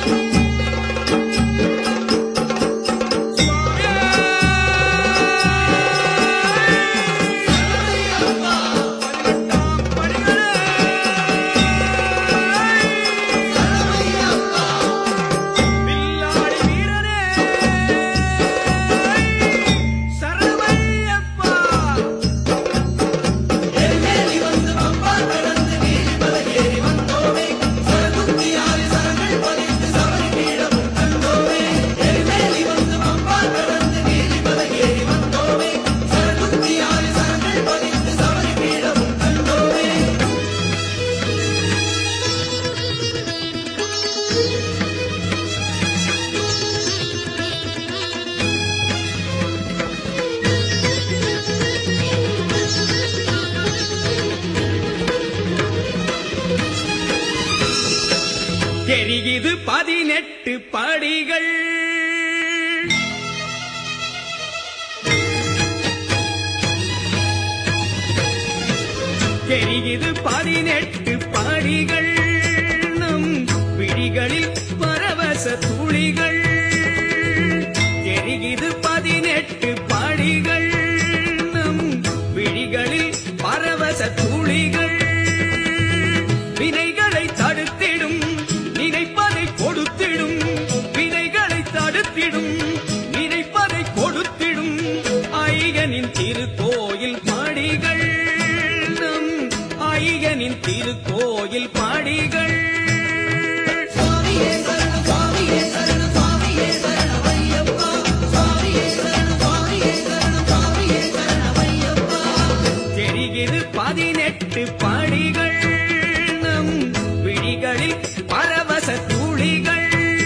வில்லாளி வீரனே சரவையப்பா எரிமேலி வந்து பம்பா கடந்து நீலிமலை ஏறி வந்தோமே சரகுத்தியாரி சரங்கள் பதித்து சபரி பீடமும் கண்டோமே எரிமேலி வந்து பம்பா கடந்து நீலிமலை ஏறி வந்தோமே சரகுத்தியாரி சரங்கள் பதித்து சபரி பீடமும் கண்டோமே தெரியுது பதினெட்டு படிகள் தெரியுது பதினெட்டு படிகள் நம் விழிகளில் பரவச துளிகள் தெரியுது பதினெட்டு படிகள் நம் விழிகளில் பரவச துளிகள் வினைகளை தடுத்திடும் நினைப்பதை கொடுத்திடும் வினைகளை தடுத்திடும் நினைப்பதை கொடுத்திடும் ஐயனின் திருக்கோயில் படிகள் நம் ஐயனின் திருக்கோயில் படிகள் சுவாமியே சரணம் சுவாமியே சரணம் சுவாமியே சரணம் ஐயப்பா சுவாமியே சரணம் சுவாமியே சரணம் சுவாமியே சரணம் ஐயப்பா தெரிகிறது பதினெட்டு படிகள் நம் விழிகளில் பரவச துளிகள்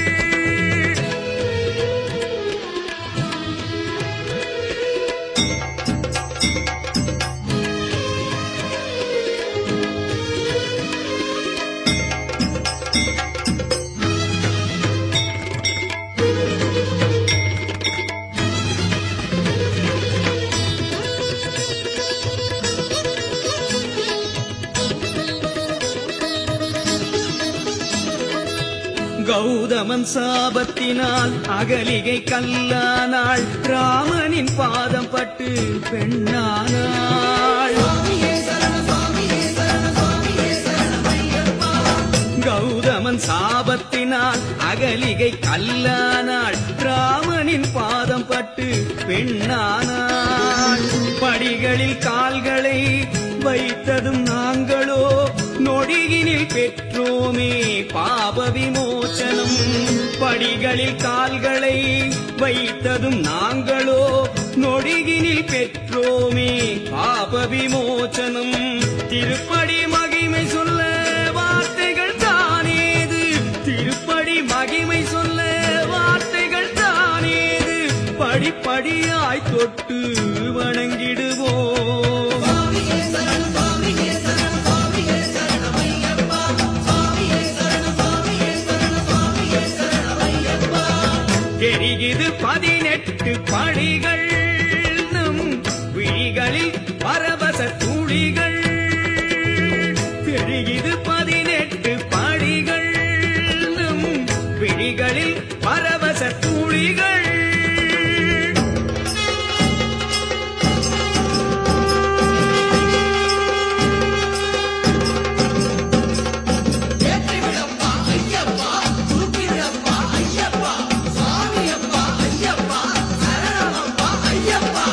கௌதமன் சாபத்தினால் அகலிகை கல்லானாள் ராமனின் பாதம் பட்டு பெண்ணானாள் சுவாமியே சரணம் சுவாமியே சரணம் சுவாமியே சரணம் ஐயப்பா கௌதமன் சாபத்தினால் அகலிகை கல்லானாள் ராமனின் பாதம் பட்டு பெண்ணானாள் படிகளில் கால்களை வைத்ததும் நாங்களோ நொடியினில் பெற்றோமே பாப விமோசனம் படிகளில் கால்களை வைத்ததும் நாங்களோ நொடியினில் பெற்றோமே பாப விமோசனம் திருப்படி மகிமை சொல்ல வார்த்தைகள் தானேது திருப்படி மகிமை சொல்ல வார்த்தைகள் தானேது படிப்படியாய் தொட்டு வணங்கிடுவோம் சுவாமியே சரணம் சுவாமியே சரணம் சுவாமியே சரணம் ஐயப்பா சுவாமியே சரணம் சுவாமியே சரணம் சுவாமியே சரணம் ஐயப்பா தெரிகிறது பதினெட்டு படிகள் நம் விழிகளில் பரவச துளிகள் தெரிகிறது பதினெட்டு படிகள் நம் விழிகளில் பரவச துளிகள் ஏற்றிவிடப்பா ஐயப்பா தூக்கிவிடப்பா ஐயப்பா சுவாமியப்பா ஐயப்பா சரணமப்பா ஐயப்பா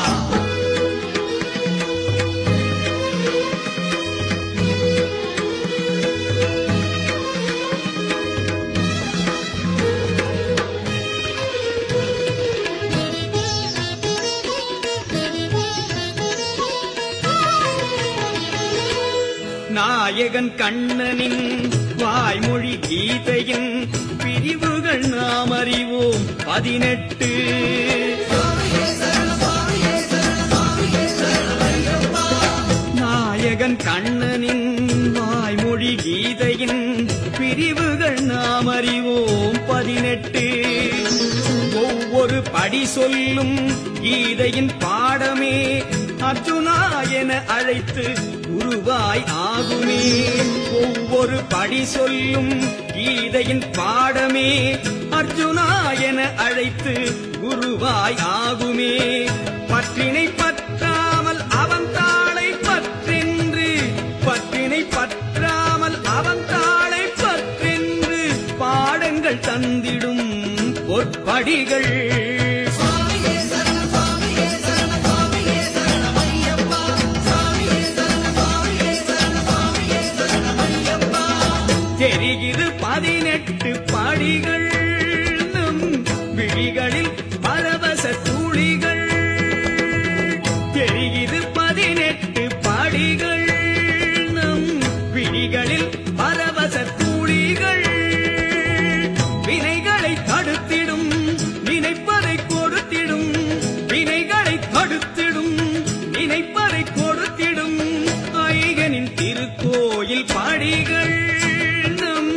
நாயகன் கண்ணனின் வாய்மொழி கீதையின் பிரிவுகள் நாம் அறிவோம் பதினெட்டு சுவாமியே சரணம் சுவாமியே சரணம் சுவாமியே சரணம் ஐயப்பா நாயகன் கண்ணனின் வாய்மொழி கீதையின் பிரிவுகள் நாம் அறிவோம் பதினெட்டு ஒவ்வொரு படி சொல்லும் கீதையின் பாடமே அர்ஜுனா என அழைத்து குருவாய் ஆகுமே ஒவ்வொரு படி சொல்லும் கீதையின் பாடமே அர்ஜுனா என அழைத்து குருவாய் ஆகுமே பற்றினை பற்றாமல் அவன் தாளை பற்றென்று பற்றினை பற்றாமல் அவன் தாளை பற்றென்று பாடங்கள் தந்திடும் பொற்படிகள் சுவாமியே சரணம் சுவாமியே சரணம் சுவாமியே சரணம் ஐயப்பா சுவாமியே சரணம் சுவாமியே சரணம் சுவாமியே சரணம் ஐயப்பா தெரிகிறது பதினெட்டு படிகள் நம் விழிகளில் பரவச துளிகள் தெரிகிறது பதினெட்டு படிகள் நம் விழிகளில் பரவச துளிகள் வினைகளை தடுத்திடும் நினைப்பதை கொடுத்திடும் வினைகளை தடுத்திடும் நினைப்பதை கொடுத்திடும் ஐகனின் திருக்கோயில் படிகள் நம்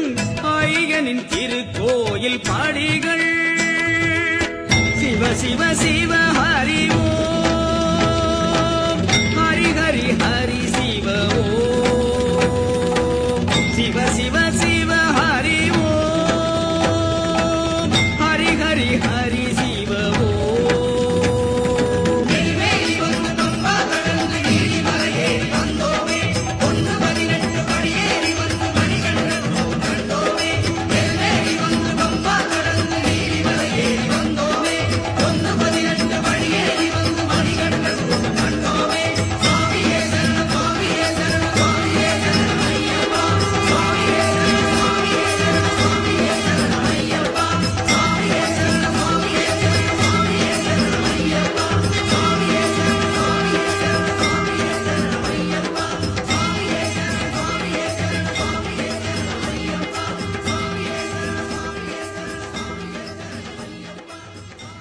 ஐகனின் திருக்கோயில் படிகள் சிவ சிவ சிவ